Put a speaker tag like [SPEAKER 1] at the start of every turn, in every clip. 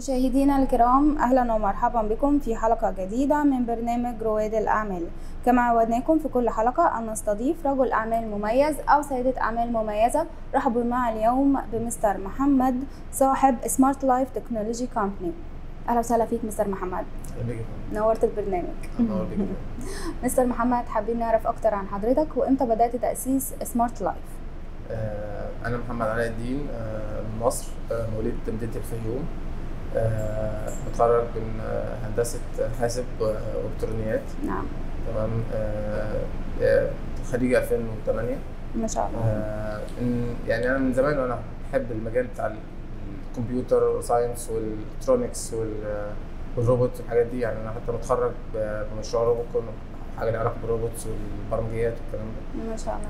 [SPEAKER 1] مشاهدينا الكرام اهلا ومرحبا بكم في حلقه جديده من برنامج رواد الاعمال كما عودناكم في كل حلقه ان نستضيف رجل اعمال مميز او سيده اعمال مميزه رحبوا معي اليوم بمستر محمد صاحب سمارت لايف تكنولوجي كومباني اهلا وسهلا فيك مستر محمد نورت البرنامج مستر محمد حابين نعرف اكتر عن حضرتك وامتى بدات تاسيس سمارت لايف
[SPEAKER 2] آه، انا محمد علاء الدين آه، من مصر آه، مواليد مدينه الفيوم آه، متخرج من آه، هندسه حاسب والكترونيات
[SPEAKER 1] نعم
[SPEAKER 2] تمام آه، آه، خريج 2008
[SPEAKER 1] ما شاء الله
[SPEAKER 2] آه، إن- يعني انا من زمان وانا بحب المجال بتاع الكمبيوتر ساينس والالكترونكس وال- والروبوت والحاجات دي يعني انا حتى متخرج ب- بمشروع روبوت كله حاجه لها علاقه بالروبوتس والبرمجيات والكلام ده
[SPEAKER 1] ما شاء الله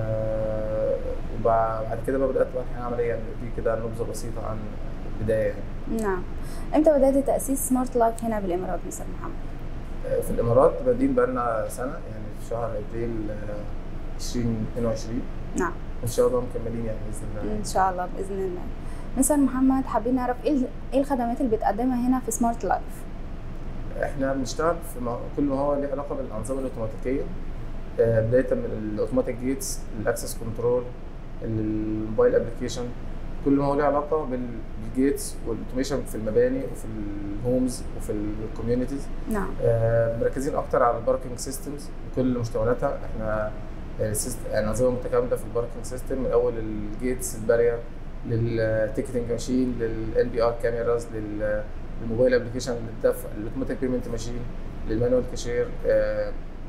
[SPEAKER 2] آه، وبعد كده بقى بدات بقى الحياه العمليه يعني دي كده نبذه بسيطه عن البدايه يعني
[SPEAKER 1] نعم امتى بدات تاسيس سمارت لايف هنا بالامارات مستر محمد
[SPEAKER 2] آه، في الامارات بادئين بقى لنا سنه يعني في شهر ابريل آه، 2022
[SPEAKER 1] نعم
[SPEAKER 2] ان شاء الله مكملين يعني باذن الله
[SPEAKER 1] ان شاء الله باذن الله مستر محمد حابين نعرف ايه ال- ايه الخدمات اللي بتقدمها هنا في سمارت لايف
[SPEAKER 2] احنا بنشتغل في مو- كل ما هو له علاقه بالانظمه الاوتوماتيكيه آه، بدايه من الاوتوماتيك جيتس الاكسس كنترول الموبايل ابلكيشن كل ما هو له علاقه بال- بالجيتس والاوتوميشن في المباني وفي الهومز وفي الكوميونيتيز
[SPEAKER 1] نعم
[SPEAKER 2] آه، مركزين اكتر على الباركينج سيستمز بكل مشتملاتها احنا يعني سيست- يعني انظمه متكامله في الباركينج سيستم من اول الجيتس البارير للتيكتنج ماشين للان بي ار كاميراز للموبايل ابلكيشن للدفع الاوتوماتيك بيمنت ماشين للمانوال كاشير آه،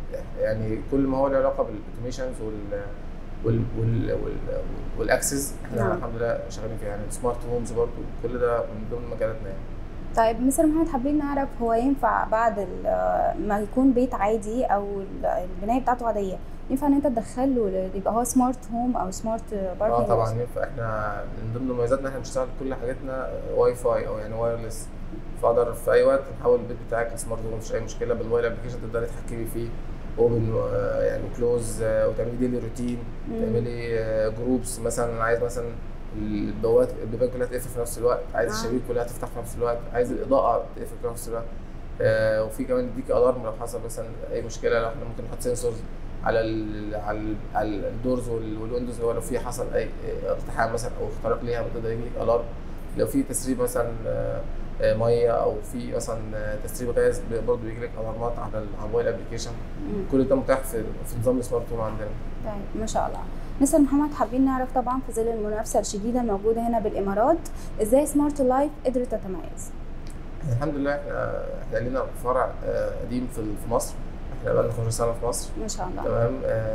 [SPEAKER 2] يعني كل ما هو له علاقه بالاوتوميشنز وال وال وال وال والاكسس احنا
[SPEAKER 1] نعم.
[SPEAKER 2] الحمد لله شغالين فيها يعني السمارت هومز برضه كل ده من ضمن مجالاتنا يعني
[SPEAKER 1] طيب مستر محمد حابين نعرف هو ينفع بعد ال- ما يكون بيت عادي او ال- البنايه بتاعته عاديه ينفع ان انت تدخله يبقى هو سمارت هوم او سمارت باركينج
[SPEAKER 2] اه طبعا ينفع احنا من ضمن مميزاتنا احنا بنشتغل كل حاجاتنا واي فاي او يعني وايرلس فاقدر في اي وقت نحول البيت بتاعك لسمارت هوم مفيش اي مشكله بالموبايل ابلكيشن تقدري تتحكمي فيه اوبن يعني كلوز وتعملي ديلي روتين
[SPEAKER 1] مم.
[SPEAKER 2] تعملي جروبس مثلا أنا عايز مثلا البوابات البيبان كلها تقفل في نفس الوقت عايز
[SPEAKER 1] آه.
[SPEAKER 2] الشبابيك كلها تفتح في نفس الوقت عايز الاضاءه تقفل في نفس الوقت آه، وفي كمان يديك الارم لو حصل مثلا اي مشكله لو احنا ممكن نحط سنسورز على ال على ال على الدورز وال- والويندوز اللي هو لو في حصل اي اقتحام مثلا او اختراق ليها بتقدر يجي لك الارم لو في تسريب مثلا آه، آه، ميه او في مثلا آه، تسريب غاز برضه بيجي لك الارمات على ال- على الموبايل ابلكيشن
[SPEAKER 1] مم.
[SPEAKER 2] كل ده متاح في في نظام السمارت هوم عندنا
[SPEAKER 1] طيب ما شاء الله مستر محمد حابين نعرف طبعا في ظل المنافسه الشديده الموجوده هنا بالامارات ازاي سمارت لايف قدرت تتميز
[SPEAKER 2] الحمد لله احنا احنا لينا فرع آه، قديم في في مصر احنا بقالنا 15 سنه في مصر
[SPEAKER 1] ما شاء الله
[SPEAKER 2] تمام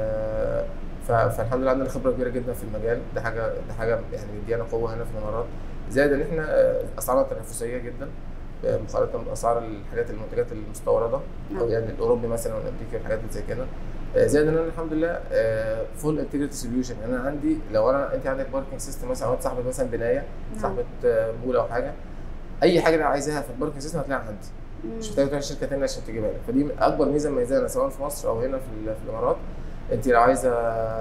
[SPEAKER 2] آه، ف- فالحمد لله عندنا خبره كبيره جدا في المجال ده حاجه ده حاجه يعني مديانا قوه هنا في الامارات زائد ان احنا آه، اسعارنا تنافسيه جدا آه، مقارنه باسعار الحاجات المنتجات المستورده او
[SPEAKER 1] نعم.
[SPEAKER 2] يعني الاوروبي مثلا والامريكي والحاجات اللي زي كده آه، زائد ان انا الحمد لله فول انتجريتي سوليوشن يعني انا عندي لو انا انت عندك باركنج سيستم مثلا او انت صاحبه مثلا بنايه
[SPEAKER 1] نعم.
[SPEAKER 2] صاحبه آه، مول او حاجه اي حاجه انا عايزاها في الباركنج سيستم هتلاقيها عندي
[SPEAKER 1] مم.
[SPEAKER 2] مش محتاج تروح شركه ثانيه عشان تجيبها لك فدي من اكبر ميزه مميزانا سواء في مصر او هنا في, ال- في الامارات انت لو عايزه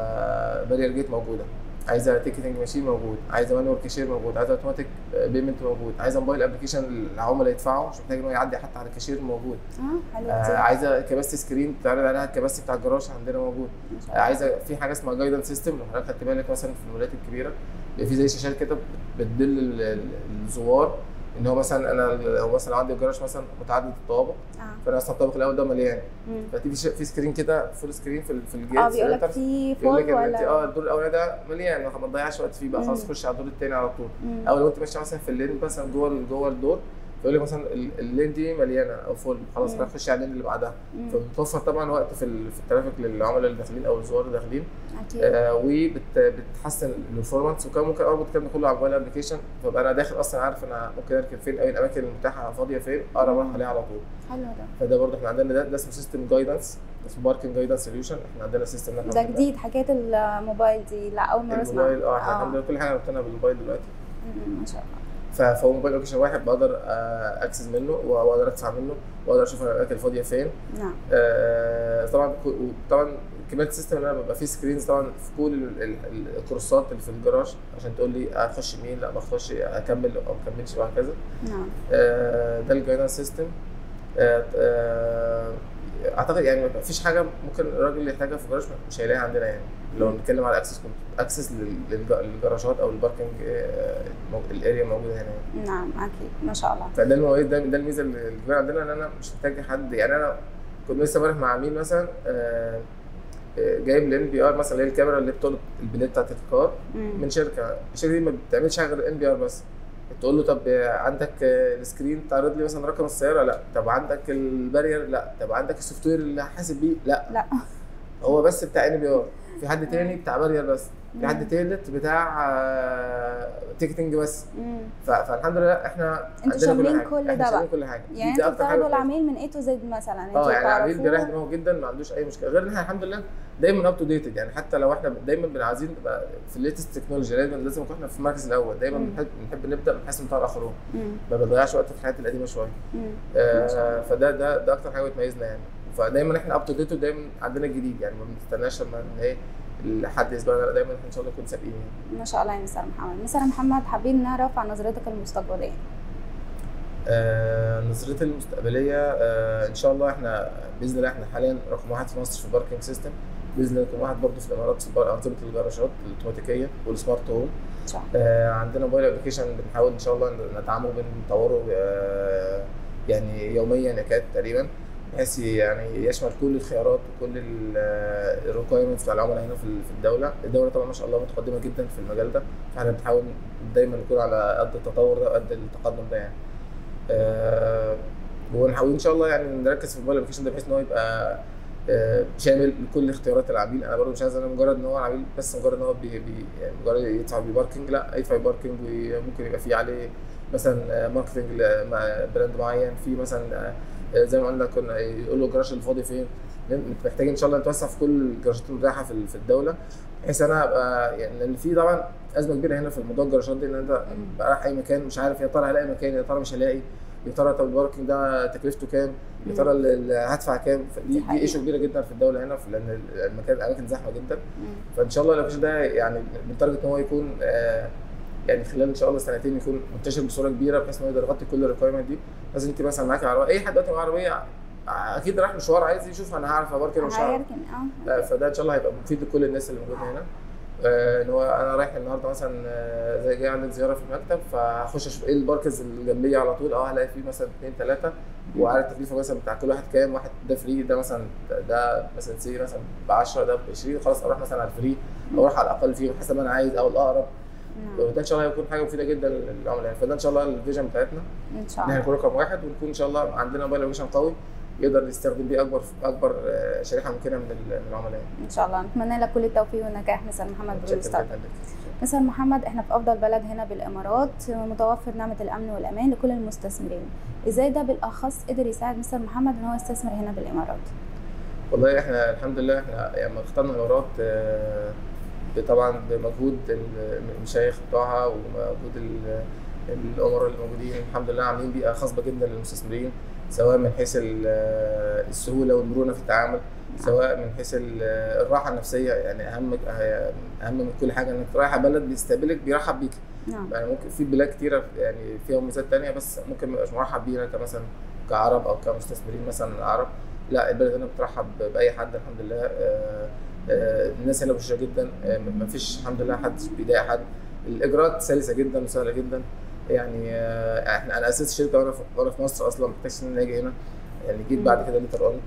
[SPEAKER 2] بارير جيت موجوده عايزه تيكتنج ماشين موجود عايزه مانوال كاشير موجود عايزه اوتوماتيك بيمنت موجود عايزه موبايل ابلكيشن العملاء يدفعوا مش محتاج ان هو يعدي حتى على الكاشير موجود
[SPEAKER 1] اه حلو
[SPEAKER 2] آه
[SPEAKER 1] كتير
[SPEAKER 2] عايزه كباستي سكرين تعرض عليها الكباستي بتاع الجراج عندنا موجود
[SPEAKER 1] ما شاء
[SPEAKER 2] آه
[SPEAKER 1] الله.
[SPEAKER 2] عايزه في حاجه اسمها جايدنس سيستم لو حضرتك خدت بالك مثلا في المولات الكبيره بيبقى في زي شاشات كده بتدل ال- ال- الزوار ان هو مثلا انا لو مثلا عندي جراج مثلا متعدد الطوابق
[SPEAKER 1] اه
[SPEAKER 2] فانا مثلا الطابق الاول ده مليان
[SPEAKER 1] مم.
[SPEAKER 2] فتيجي ش- في سكرين كده فول سكرين في ال- في الجيت
[SPEAKER 1] اه بيقول لك في
[SPEAKER 2] يقول
[SPEAKER 1] فول
[SPEAKER 2] لك ان انت اه
[SPEAKER 1] ولا
[SPEAKER 2] الدور الاولاني ده مليان ما تضيعش وقت فيه بقى خلاص
[SPEAKER 1] مم.
[SPEAKER 2] خش على الدور الثاني على طول
[SPEAKER 1] مم.
[SPEAKER 2] او لو انت ماشي مثلا في اللين مثلا جوه ال- جوه الدور فيقول لك مثلا ال- اللين دي مليانه او فول خلاص
[SPEAKER 1] مم.
[SPEAKER 2] بقى خش على اللين اللي بعدها
[SPEAKER 1] مم.
[SPEAKER 2] فبتوفر طبعا وقت في ال- في الترافيك للعملاء اللي داخلين او الزوار اللي داخلين
[SPEAKER 1] اكيد
[SPEAKER 2] آه وبتحسن البرفورمانس وكمان ممكن اربط الكلام ده كله على الموبايل ابلكيشن فابقى انا داخل اصلا عارف انا ممكن اركب فين اي الاماكن المتاحه فاضيه فين اقرب اروح عليها على طول
[SPEAKER 1] حلو ده
[SPEAKER 2] فده برضه احنا عندنا ده, ده اسمه سيستم جايدنس اسمه باركنج جايدنس سوليوشن احنا عندنا سيستم
[SPEAKER 1] ده جديد حكايه الموبايل دي لا اول مره اسمع
[SPEAKER 2] الموبايل اه احنا الحمد لله كل حاجه عملناها بالموبايل دلوقتي
[SPEAKER 1] مم. ما شاء الله
[SPEAKER 2] ف- فهو موبايل ابلكيشن واحد بقدر آه، اكسس منه واقدر ادفع منه واقدر اشوف الاماكن الفاضيه فين
[SPEAKER 1] نعم
[SPEAKER 2] آه، طبعا كو- طبعا كميه السيستم اللي انا ببقى فيه سكرينز طبعا في كل ال- ال- الكورسات اللي في الجراج عشان تقول لي اخش مين لا ما اخش اكمل او ما اكملش وهكذا
[SPEAKER 1] نعم
[SPEAKER 2] آه، ده الجايدنس سيستم اعتقد يعني ما فيش حاجه ممكن الراجل يحتاجها في الجراج مش هيلاقيها عندنا يعني لو نتكلم على اكسس اكسس للجراشات او الباركنج آه، المو- الاريا موجوده هنا يعني.
[SPEAKER 1] نعم اكيد ما شاء الله
[SPEAKER 2] فده المواعيد ده ده الميزه اللي الكبيره عندنا ان انا مش محتاج حد يعني انا كنت لسه امبارح مع عميل مثلا آه، آه، جايب الان بي ار مثلا اللي هي الكاميرا اللي بتلقط البلاد بتاعت الكار
[SPEAKER 1] مم.
[SPEAKER 2] من شركه الشركه دي ما بتعملش حاجه غير ان بي ار بس تقول له طب عندك آه، السكرين تعرض لي مثلا رقم السياره لا طب عندك البارير لا طب عندك السوفت وير اللي هحاسب بيه لا
[SPEAKER 1] لا
[SPEAKER 2] هو بس بتاع ان بي ار في حد تاني بتاع بارير بس في
[SPEAKER 1] مم.
[SPEAKER 2] حد تالت بتاع تيكتنج بس
[SPEAKER 1] مم.
[SPEAKER 2] ف- فالحمد لله احنا
[SPEAKER 1] انتوا
[SPEAKER 2] عندنا
[SPEAKER 1] شاملين
[SPEAKER 2] حاجة.
[SPEAKER 1] كل
[SPEAKER 2] احنا
[SPEAKER 1] ده
[SPEAKER 2] شاملين
[SPEAKER 1] بقى.
[SPEAKER 2] كل حاجه دي-
[SPEAKER 1] يعني
[SPEAKER 2] دي
[SPEAKER 1] انتوا
[SPEAKER 2] أكتر حاجة
[SPEAKER 1] بتاخدوا
[SPEAKER 2] كويسة.
[SPEAKER 1] العميل من اي تو زد مثلا
[SPEAKER 2] اه
[SPEAKER 1] انتوا
[SPEAKER 2] يعني العميل
[SPEAKER 1] بتعرفوه.
[SPEAKER 2] بيريح دماغه جدا ما عندوش اي مشكله غير ان احنا الحمد لله دايما اب تو ديتد يعني حتى لو احنا دايما بن- عايزين نبقى في الليتست تكنولوجي دايما لازم نكون احنا في المركز الاول دايما
[SPEAKER 1] مم.
[SPEAKER 2] بنحب بنحب نبدا من حيث انتهى الاخرون
[SPEAKER 1] مم.
[SPEAKER 2] ما بنضيعش وقت في الحاجات القديمه شويه
[SPEAKER 1] مم. ما شاء
[SPEAKER 2] آه
[SPEAKER 1] الله.
[SPEAKER 2] فده ده ده اكتر حاجه بتميزنا يعني فدايما احنا اب تو ديتد دايما عندنا الجديد يعني ما بنستناش لما ايه حد يسبقنا لا دايما ان شاء الله نكون سابقين يعني.
[SPEAKER 1] ما شاء الله يا مستر محمد مستر محمد حابين نعرف عن نظرتك المستقبليه
[SPEAKER 2] آه نظرتي المستقبليه آه ان شاء الله احنا باذن الله احنا حاليا رقم واحد في مصر في الباركينج سيستم باذن الله نكون واحد برضه في الامارات في البار- انظمه الجراشات الاوتوماتيكيه والسمارت هوم
[SPEAKER 1] ان شاء الله
[SPEAKER 2] آه عندنا موبايل ابلكيشن بنحاول ان شاء الله ندعمه بنطوره آه يعني يوميا يكاد تقريبا بحيث يعني يشمل كل الخيارات وكل الريكويرمنتس بتاع العملاء هنا في ال- في الدوله، الدوله طبعا ما شاء الله متقدمه جدا في المجال ده فاحنا بنحاول دايما نكون على قد التطور ده وقد التقدم ده يعني. آه ونحاول ان شاء الله يعني نركز في الموبايل ابلكيشن ده بحيث ان هو يبقى آه، شامل لكل اختيارات العميل انا برضه مش عايز انا مجرد ان هو العميل بس مجرد ان هو بي بي يعني مجرد يدفع بباركنج لا يدفع بباركنج وممكن يبقى فيه عليه مثلا آه، ماركتنج براند معين في مثلا آه، زي ما قلنا كنا يقول له الجراج الفاضي فين محتاجين ان شاء الله نتوسع في كل الجراجات المتاحه في في الدوله بحيث انا ابقى يعني لان في طبعا ازمه كبيره هنا في الموضوع الجراشات دي ان انت بقى رايح اي مكان مش عارف يا ترى هلاقي مكان يا ترى مش هلاقي يا ترى طب الباركنج ده تكلفته كام يا ترى ال- ال- هدفع كام
[SPEAKER 1] دي
[SPEAKER 2] دي
[SPEAKER 1] حقيقة.
[SPEAKER 2] دي ايشو كبيره جدا في الدوله هنا في- لان المكان الاماكن زحمه جدا
[SPEAKER 1] مم.
[SPEAKER 2] فان شاء الله اللوكيشن ده يعني بنتارجت ان هو يكون آه، يعني خلال ان شاء الله سنتين يكون منتشر بصوره كبيره بحيث ان هو يقدر يغطي كل الريكويرمنت دي لازم انت مثلا معاكي عربيه اي حد دلوقتي معاه عربيه اكيد راح مشوار عايز يشوف انا هعرف ابارك ولا مش هعرف
[SPEAKER 1] هيركن اه
[SPEAKER 2] لا، فده ان شاء الله هيبقى مفيد لكل الناس اللي موجوده هنا آه، ان هو انا رايح النهارده مثلا آه، زي جاي عندك زياره في المكتب فهخش اشوف ايه الباركز اللي جنبيه على طول اه هلاقي فيه مثلا اثنين ثلاثه وعارف التكلفه مثلا بتاع كل واحد كام واحد ده فري ده مثلا ده مثلا سي مثلا ب 10 ده ب 20 خلاص اروح مثلا على الفري او اروح على الاقل فيه حسب ما انا عايز او الاقرب
[SPEAKER 1] نعم.
[SPEAKER 2] وده ان شاء الله هيكون حاجه مفيده جدا للعملاء يعني فده ان شاء الله الفيجن بتاعتنا
[SPEAKER 1] ان شاء
[SPEAKER 2] ان احنا
[SPEAKER 1] الله
[SPEAKER 2] نكون رقم واحد ونكون ان شاء الله عندنا موبايل ابلكيشن قوي يقدر يستخدم بيه اكبر اكبر آه، شريحه ممكنه من ال- من العملاء
[SPEAKER 1] ان شاء الله نتمنى لك كل التوفيق والنجاح مستر محمد
[SPEAKER 2] شكراً
[SPEAKER 1] بالمستقبل
[SPEAKER 2] جداً لك.
[SPEAKER 1] مستر محمد احنا في افضل بلد هنا بالامارات متوفر نعمه الامن والامان لكل المستثمرين ازاي ده بالاخص قدر يساعد مستر محمد ان هو يستثمر هنا بالامارات
[SPEAKER 2] والله احنا الحمد لله احنا يعني لما اخترنا الامارات آه، طبعا بمجهود المشايخ بتوعها ومجهود ال- الامراء الموجودين الحمد لله عاملين بيئه خصبه جدا للمستثمرين سواء من حيث ال- السهوله والمرونه في التعامل سواء من حيث ال- الراحه النفسيه يعني اهم اهم من كل حاجه انك رايحه بلد بيستقبلك بيرحب بيك
[SPEAKER 1] نعم
[SPEAKER 2] يعني ممكن في بلاد كتيرة يعني فيها مميزات تانية بس ممكن ميبقاش مرحب بينا كمثلا كعرب أو كمستثمرين مثلا عرب لا البلد هنا بترحب بأي حد الحمد لله آه، آه، الناس هنا بشرة جدا آه، مفيش الحمد لله حد بيضايق حد الإجراءات سلسة جدا وسهلة جدا يعني آه، احنا انا اسست شركه وانا في وانا في مصر اصلا ما محتاجش ان انا اجي هنا يعني جيت بعد كده ليتر اون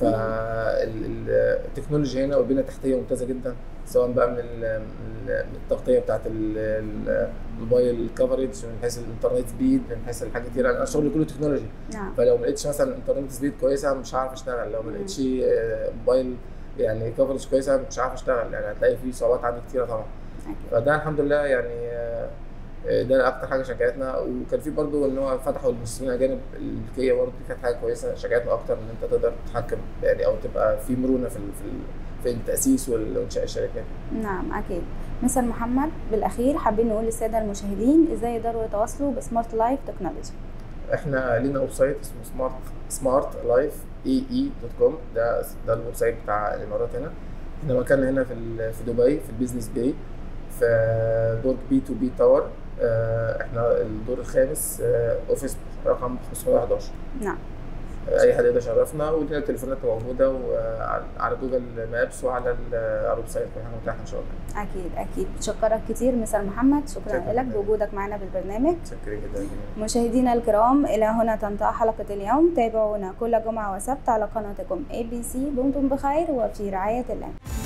[SPEAKER 2] فالتكنولوجيا هنا والبنيه التحتيه ممتازه جدا سواء بقى من ال- من التغطيه بتاعت ال- ال- الموبايل كفرج من حيث الانترنت سبيد من حيث الحاجات كتير انا شغلي كله تكنولوجي
[SPEAKER 1] نعم
[SPEAKER 2] فلو ما لقيتش مثلا انترنت سبيد كويسه مش هعرف اشتغل لو ما لقيتش آه، موبايل يعني كفرج كويسه مش هعرف اشتغل يعني هتلاقي في صعوبات عندي كتيره طبعا
[SPEAKER 1] أكيد.
[SPEAKER 2] فده الحمد لله يعني آه، آه، ده اكتر حاجه شجعتنا وكان في برضو ان هو فتحوا للمسلمين الاجانب الكيه برضو دي كانت حاجه كويسه شجعتنا اكتر ان انت تقدر تتحكم يعني او تبقى في مرونه في ال- في ال- في التاسيس وال- وانشاء الشركات
[SPEAKER 1] نعم اكيد مستر محمد بالاخير حابين نقول للساده المشاهدين ازاي يقدروا يتواصلوا بسمارت لايف تكنولوجي
[SPEAKER 2] احنا لينا ويب سايت اسمه سمارت سمارت لايف اي اي دوت كوم ده ده الويب سايت بتاع الامارات هنا احنا مكاننا هنا في ال- في دبي في البيزنس باي في برج بي تو بي تاور اه، احنا الدور الخامس اه، اوفيس رقم 511
[SPEAKER 1] نعم
[SPEAKER 2] اي حد يقدر يشرفنا ولينا التليفونات موجوده وعلى على جوجل مابس وعلى ال- على الويب سايت كل حاجه متاحه ان شاء الله
[SPEAKER 1] اكيد اكيد بشكرك كتير مستر محمد شكرا
[SPEAKER 2] شكراً
[SPEAKER 1] لك
[SPEAKER 2] جداً.
[SPEAKER 1] بوجودك معنا بالبرنامج
[SPEAKER 2] متشكرين جدا
[SPEAKER 1] مشاهدينا الكرام إلى هنا تنتهي حلقة اليوم تابعونا كل جمعة وسبت على قناتكم ABC دمتم بخير وفي رعاية الله